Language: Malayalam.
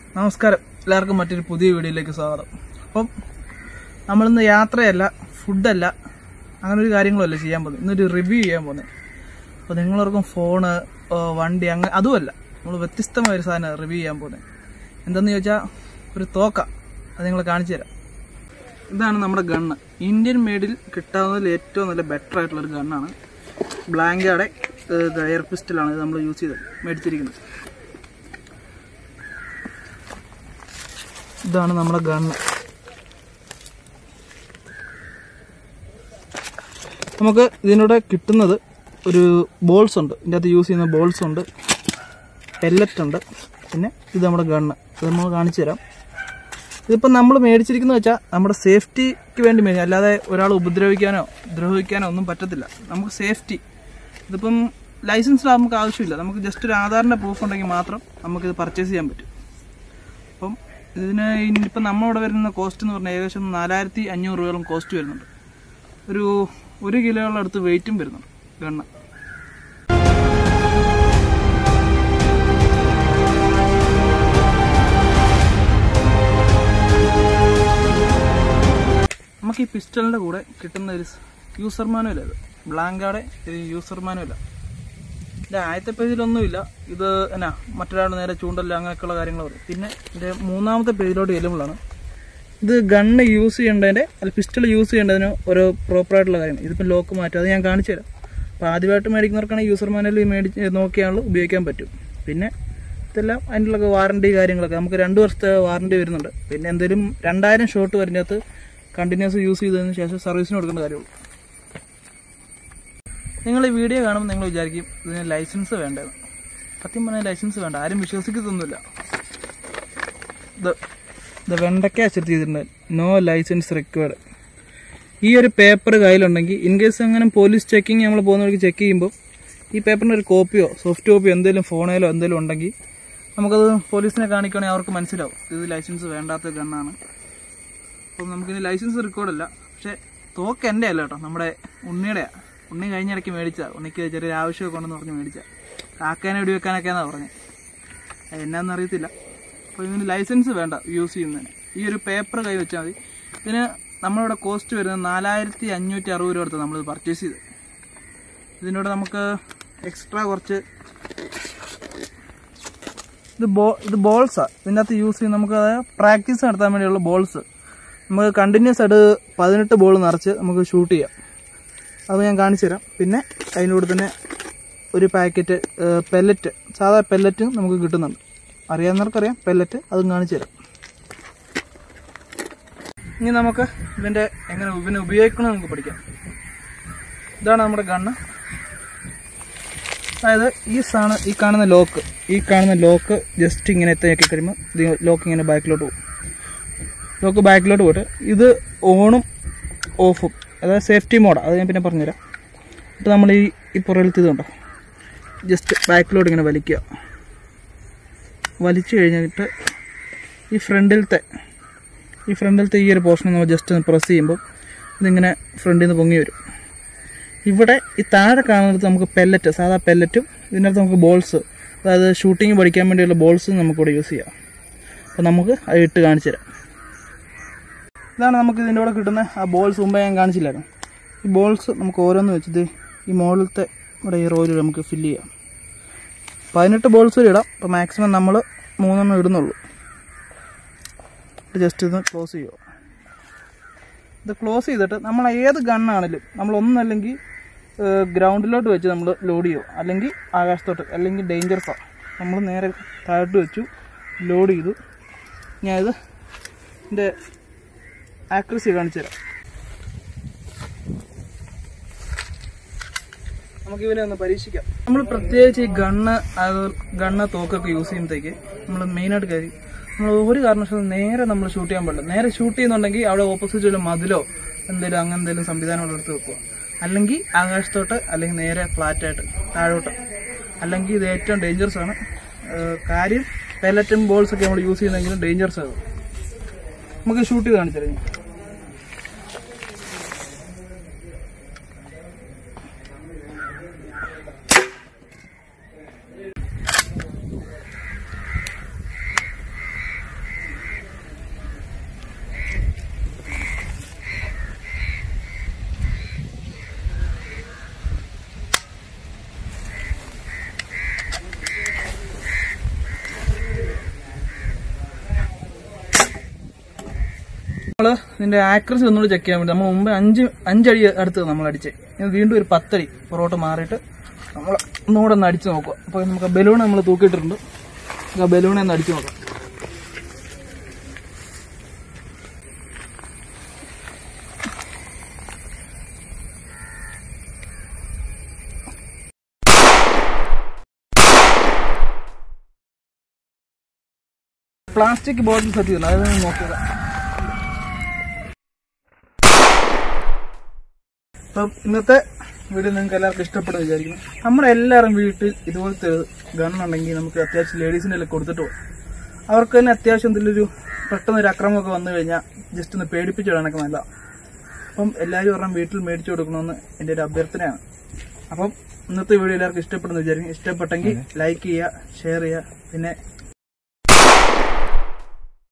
നമസ്കാരം എല്ലാവർക്കും മറ്റൊരു പുതിയ വീഡിയോയിലേക്ക് സ്വാഗതം അപ്പം നമ്മളിന്ന് യാത്രയല്ല ഫുഡല്ല അങ്ങനെ ഒരു കാര്യങ്ങളല്ല ചെയ്യാൻ പോകുന്നത് ഇന്നൊരു റിവ്യൂ ചെയ്യാൻ പോകുന്നത് അപ്പോൾ നിങ്ങളോർക്കും ഫോണ് ഏഹ് വണ്ടി അങ്ങനെ അതുമല്ല നമ്മൾ വ്യത്യസ്തമായ ഒരു സാധനം റിവ്യൂ ചെയ്യാൻ പോകുന്നത് എന്താണെന്ന് ചോദിച്ചാൽ ഒരു തോക്ക അത് നിങ്ങൾ കാണിച്ചു തരാം ഇതാണ് നമ്മുടെ ഗണ്ണ് ഇന്ത്യൻ മെയ്ഡിൽ കിട്ടാവുന്നതിൽ ഏറ്റവും നല്ല ബെറ്റർ ആയിട്ടുള്ള ഒരു ഗണ്ണാണ് ബ്ലാങ്കയുടെ എയർ പിസ്റ്റലാണ് ഇത് നമ്മൾ യൂസ് ചെയ്ത് മേടിച്ചിരിക്കുന്നത് ഇതാണ് നമ്മുടെ ഗണ്ണ് നമുക്ക് ഇതിനൂടെ കിട്ടുന്നത് ഒരു ബോൾസ് ഉണ്ട് ഇതിൻ്റെ അകത്ത് യൂസ് ചെയ്യുന്ന ബോൾസ് ഉണ്ട് പെല്ലറ്റ് ഉണ്ട് പിന്നെ ഇത് നമ്മുടെ ഗണ്ണ് ഇത് നമ്മൾ കാണിച്ചു തരാം ഇതിപ്പോൾ നമ്മൾ മേടിച്ചിരിക്കുന്നത് വെച്ചാൽ നമ്മുടെ സേഫ്റ്റിക്ക് വേണ്ടി മേടിക്കും അല്ലാതെ ഒരാൾ ഉപദ്രവിക്കാനോ ദ്രോഹിക്കാനോ ഒന്നും പറ്റത്തില്ല നമുക്ക് സേഫ്റ്റി ഇതിപ്പം ലൈസൻസ് നമുക്ക് ആവശ്യമില്ല നമുക്ക് ജസ്റ്റ് ഒരു ആധാറിൻ്റെ പ്രൂഫ് ഉണ്ടെങ്കിൽ മാത്രം നമുക്കിത് പർച്ചേസ് ചെയ്യാൻ പറ്റും അപ്പം ഇതിന് ഇനിയിപ്പോൾ നമ്മളിവിടെ വരുന്ന കോസ്റ്റ് എന്ന് പറഞ്ഞാൽ ഏകദേശം നാലായിരത്തി അഞ്ഞൂറ് രൂപയോളം കോസ്റ്റ് വരുന്നുണ്ട് ഒരു ഒരു കിലോയോളം അടുത്ത് വെയിറ്റും വരുന്നുണ്ട് ഗണ്ണ് നമുക്ക് ഈ പിസ്റ്റളിൻ്റെ കൂടെ കിട്ടുന്ന ഒരു യൂസർ മാനുവൽ അത് ബ്ലാങ്കാടെ ഒരു യൂസർ മാനുവല ഇതിൻ്റെ ആദ്യത്തെ പേജിലൊന്നുമില്ല ഇത് എന്നാ മറ്റൊരാൾ നേരെ ചൂണ്ടല്ല അങ്ങനെയൊക്കെയുള്ള കാര്യങ്ങൾ പറയും പിന്നെ ഇതിൻ്റെ മൂന്നാമത്തെ പേജിലോട്ട് ചെല്ലുമ്പോഴാണ് ഇത് ഗണ്ണ് യൂസ് ചെയ്യേണ്ടതിൻ്റെ അല്ല പിസ്റ്റൾ യൂസ് ചെയ്യേണ്ടതിന് ഓരോ പ്രോപ്പറായിട്ടുള്ള കാര്യങ്ങൾ ഇതിപ്പോൾ ലോക്ക് മാറ്റും അത് ഞാൻ കാണിച്ചു തരാം അപ്പോൾ ആദ്യമായിട്ട് മേടിക്കുന്നവർക്കാണെങ്കിൽ യൂസർ മാനുവൽ മേടിച്ച് നോക്കിയാണല്ലോ ഉപയോഗിക്കാൻ പറ്റും പിന്നെ ഇതെല്ലാം അതിൻ്റെ വാറണ്ടി കാര്യങ്ങളൊക്കെ നമുക്ക് രണ്ട് വർഷത്തെ വാറണ്ടി വരുന്നുണ്ട് പിന്നെ എന്തെങ്കിലും രണ്ടായിരം ഷോട്ട് വരുന്നതിനകത്ത് കണ്ടിന്യൂസ് യൂസ് ചെയ്തതിന് ശേഷം സർവീസിന് കൊടുക്കേണ്ട കാര്യമുള്ളൂ നിങ്ങൾ ഈ വീഡിയോ കാണുമ്പോൾ നിങ്ങൾ വിചാരിക്കും ഇതിന് ലൈസൻസ് വേണ്ടത് സത്യം പറഞ്ഞാൽ ലൈസൻസ് വേണ്ട ആരും വിശ്വസിക്കത്തൊന്നുമില്ല ഇത് ഇത് വെണ്ടയ്ക്ക അച്ചടിച്ച് ചെയ്തിട്ടുണ്ട് നോ ലൈസൻസ് റിക്വയർഡ് ഈ ഒരു പേപ്പർ കയ്യിലുണ്ടെങ്കിൽ ഇൻ കേസ് അങ്ങനെ പോലീസ് ചെക്കിങ് നമ്മൾ പോകുന്നവർക്ക് ചെക്ക് ചെയ്യുമ്പോൾ ഈ പേപ്പറിന് ഒരു കോപ്പിയോ സോഫ്റ്റ് കോപ്പിയോ എന്തെങ്കിലും ഫോണിലോ എന്തെങ്കിലും ഉണ്ടെങ്കിൽ നമുക്കത് പോലീസിനെ കാണിക്കുകയാണെങ്കിൽ അവർക്ക് മനസ്സിലാവും ഇത് ലൈസൻസ് വേണ്ടാത്ത ഗണ്ണാണ് അപ്പം നമുക്കിനി ലൈസൻസ് റെക്കോർഡല്ല പക്ഷേ തോക്ക് എൻ്റെ അല്ല കേട്ടോ നമ്മുടെ ഉണ്ണിയുടെയാണ് ഉണ്ണി കഴിഞ്ഞ ഇടയ്ക്ക് മേടിച്ചതാണ് ഉണ്ണിക്ക് ചെറിയൊരു ആവശ്യമൊക്കെ ഉണ്ടെന്ന് പറഞ്ഞ് മേടിച്ച കാക്കാനെ വെടിവെക്കാനൊക്കെയാണെന്നാണ് പറഞ്ഞത് അത് എന്നാന്ന് അറിയത്തില്ല അപ്പോൾ ഇതിന് ലൈസൻസ് വേണ്ട യൂസ് ചെയ്യുന്നതിന് ഈ ഒരു പേപ്പർ കൈ വെച്ചാൽ മതി ഇതിന് നമ്മളിവിടെ കോസ്റ്റ് വരുന്നത് നാലായിരത്തി അഞ്ഞൂറ്റി അറുപത് രൂപ എടുത്ത് നമ്മളിത് പർച്ചേസ് ചെയ്ത് ഇതിനോട് നമുക്ക് എക്സ്ട്രാ കുറച്ച് ഇത് ബോ ഇത് ബോൾസാണ് ഇതിൻ്റെ അകത്ത് യൂസ് ചെയ്ത് നമുക്ക് പ്രാക്ടീസ് നടത്താൻ വേണ്ടിയുള്ള ബോൾസ് നമുക്ക് കണ്ടിന്യൂസ് ആയിട്ട് പതിനെട്ട് ബോൾ നിറച്ച് നമുക്ക് ഷൂട്ട് ചെയ്യാം അത് ഞാൻ കാണിച്ചു തരാം പിന്നെ അതിൻ്റെ കൂടെ തന്നെ ഒരു പാക്കറ്റ് പെല്ലറ്റ് സാധാ പെല്ലറ്റും നമുക്ക് കിട്ടുന്നുണ്ട് അറിയാവുന്നവർക്കറിയാം പെല്ലറ്റ് അതും കാണിച്ചു തരാം ഇനി നമുക്ക് ഇതിൻ്റെ എങ്ങനെ ഇതിനെ ഉപയോഗിക്കണം നമുക്ക് പഠിക്കാം ഇതാണ് നമ്മുടെ ഗണ്ണ് അതായത് ഈ സാണ് ഈ കാണുന്ന ലോക്ക് ഈ കാണുന്ന ലോക്ക് ജസ്റ്റ് ഇങ്ങനെ എത്തിയാക്കി കഴിയുമ്പോൾ ഇത് ലോക്ക് ഇങ്ങനെ ബാക്കിലോട്ട് പോകും ലോക്ക് ബാക്കിലോട്ട് പോയിട്ട് ഇത് ഓണും ഓഫും അതായത് സേഫ്റ്റി മോഡാണ് അത് ഞാൻ പിന്നെ പറഞ്ഞുതരാം അപ്പോൾ നമ്മൾ ഈ ഈ പുറകിലത്തെ ഇതുണ്ടോ ജസ്റ്റ് ബാക്കിലോട്ട് ഇങ്ങനെ വലിക്കുക വലിച്ചു കഴിഞ്ഞിട്ട് ഈ ഫ്രണ്ടിലത്തെ ഈ ഫ്രണ്ടിലത്തെ ഈ ഒരു പോർഷൻ നമ്മൾ ജസ്റ്റ് ഒന്ന് പ്രസ് ചെയ്യുമ്പോൾ ഇതിങ്ങനെ ഫ്രണ്ടിൽ നിന്ന് പൊങ്ങി വരും ഇവിടെ ഈ താഴെ കാണുന്നത് നമുക്ക് പെല്ലറ്റ് സാധാ പെല്ലറ്റും ഇതിനകത്ത് നമുക്ക് ബോൾസ് അതായത് ഷൂട്ടിങ് പഠിക്കാൻ വേണ്ടിയുള്ള ബോൾസ് നമുക്കിവിടെ യൂസ് ചെയ്യാം അപ്പോൾ നമുക്ക് അത് ഇട്ട് കാണിച്ചു തരാം ഇതാണ് നമുക്ക് ഇതിൻ്റെ കൂടെ കിട്ടുന്ന ആ ബോൾസ് മുമ്പേ ഞാൻ കാണിച്ചില്ലായിരുന്നു ഈ ബോൾസ് നമുക്ക് ഓരോന്ന് വെച്ചിട്ട് ഈ മുകളിലത്തെ ഇവിടെ ഈ റോയിൽ നമുക്ക് ഫില്ല് ചെയ്യാം പതിനെട്ട് ബോൾസ് വരെ ഇടാം അപ്പോൾ മാക്സിമം നമ്മൾ മൂന്നെണ്ണം ഇടുന്നുള്ളൂ ജസ്റ്റ് ഇത് ക്ലോസ് ചെയ്യുക ഇത് ക്ലോസ് ചെയ്തിട്ട് നമ്മൾ ഏത് ഗണ്ണാണെങ്കിലും നമ്മൾ ഒന്നല്ലെങ്കിൽ ഗ്രൗണ്ടിലോട്ട് വെച്ച് നമ്മൾ ലോഡ് ചെയ്യുമോ അല്ലെങ്കിൽ ആകാശത്തോട്ട് അല്ലെങ്കിൽ ഡേഞ്ചറസാണ് നമ്മൾ നേരെ താഴോട്ട് വെച്ചു ലോഡ് ചെയ്തു ഞാനിത് ഇതിൻ്റെ ആക്രസി കാണിച്ചു തരാം നമുക്ക് ഇവനെ ഒന്ന് പരീക്ഷിക്കാം നമ്മൾ പ്രത്യേകിച്ച് ഈ ഗണ്ണ് അത് ഗണ്ണ് തോക്കൊക്കെ യൂസ് ചെയ്യുമ്പോഴത്തേക്ക് നമ്മൾ മെയിനായിട്ട് കയറി നമ്മൾ ഒരു കാരണവശാലും നേരെ നമ്മൾ ഷൂട്ട് ചെയ്യാൻ പാടില്ല നേരെ ഷൂട്ട് ചെയ്യുന്നുണ്ടെങ്കിൽ അവിടെ ഓപ്പോസിറ്റ് ഒരു മതിലോ എന്തെങ്കിലും അങ്ങനെ എന്തെങ്കിലും സംവിധാനങ്ങൾ എടുത്ത് വെക്കുക അല്ലെങ്കിൽ ആകാശത്തോട്ട് അല്ലെങ്കിൽ നേരെ ഫ്ലാറ്റായിട്ട് താഴോട്ട് അല്ലെങ്കിൽ ഇത് ഏറ്റവും ഡേഞ്ചറസ് ആണ് ഏഹ് കാര്യം പെലറ്റും ബോൾസ് ഒക്കെ നമ്മൾ യൂസ് ചെയ്യുന്നെങ്കിലും ഡേഞ്ചറസ് ആണ് നമുക്ക് ഷൂട്ട് ചെയ്ത് കാണിച്ചു നമ്മള് ഇതിന്റെ ആക്രസി ഒന്നുകൂടി ചെക്ക് ചെയ്യാൻ വേണ്ടി നമ്മൾ മുമ്പ് അഞ്ച് അഞ്ചടി അടുത്ത് നമ്മൾ അടിച്ച് ഇനി വീണ്ടും ഒരു പത്തടി പുറകോട്ട് മാറിയിട്ട് നമ്മൾ ഒന്നുകൂടെ ഒന്ന് അടിച്ച് നോക്കുക അപ്പോൾ നമുക്ക് ബലൂൺ നമ്മൾ തൂക്കിയിട്ടുണ്ട് നമുക്ക് ആ ബലൂണെ ഒന്ന് അടിച്ച് നോക്കാം പ്ലാസ്റ്റിക് ബോട്ടിൽ സെറ്റ് ചെയ്യുന്നു അതായത് ഞാൻ നോക്കിയത് അപ്പം ഇന്നത്തെ വീഡിയോ നിങ്ങൾക്ക് എല്ലാവർക്കും ഇഷ്ടപ്പെടും വിചാരിക്കുന്നു നമ്മുടെ എല്ലാവരും വീട്ടിൽ ഇതുപോലത്തെ ഗണ്ണുണ്ടെങ്കിൽ നമുക്ക് അത്യാവശ്യം ലേഡീസിൻ്റെ എല്ലാം കൊടുത്തിട്ട് പോകും അവർക്ക് തന്നെ അത്യാവശ്യം എന്തെങ്കിലും ഒരു പെട്ടെന്ന് ഒരു അക്രമമൊക്കെ വന്നു കഴിഞ്ഞാൽ ജസ്റ്റ് ഒന്ന് പേടിപ്പിച്ച് വിടാനൊക്കെ നല്ല അപ്പം എല്ലാവരും ഒരെണ്ണം വീട്ടിൽ മേടിച്ചു കൊടുക്കണമെന്ന് എൻ്റെ ഒരു അഭ്യർത്ഥനയാണ് അപ്പം ഇന്നത്തെ വീഡിയോ എല്ലാവർക്കും ഇഷ്ടപ്പെടുന്നു വിചാരിക്കും ഇഷ്ടപ്പെട്ടെങ്കിൽ ലൈക്ക് ചെയ്യുക ഷെയർ ചെയ്യുക പിന്നെ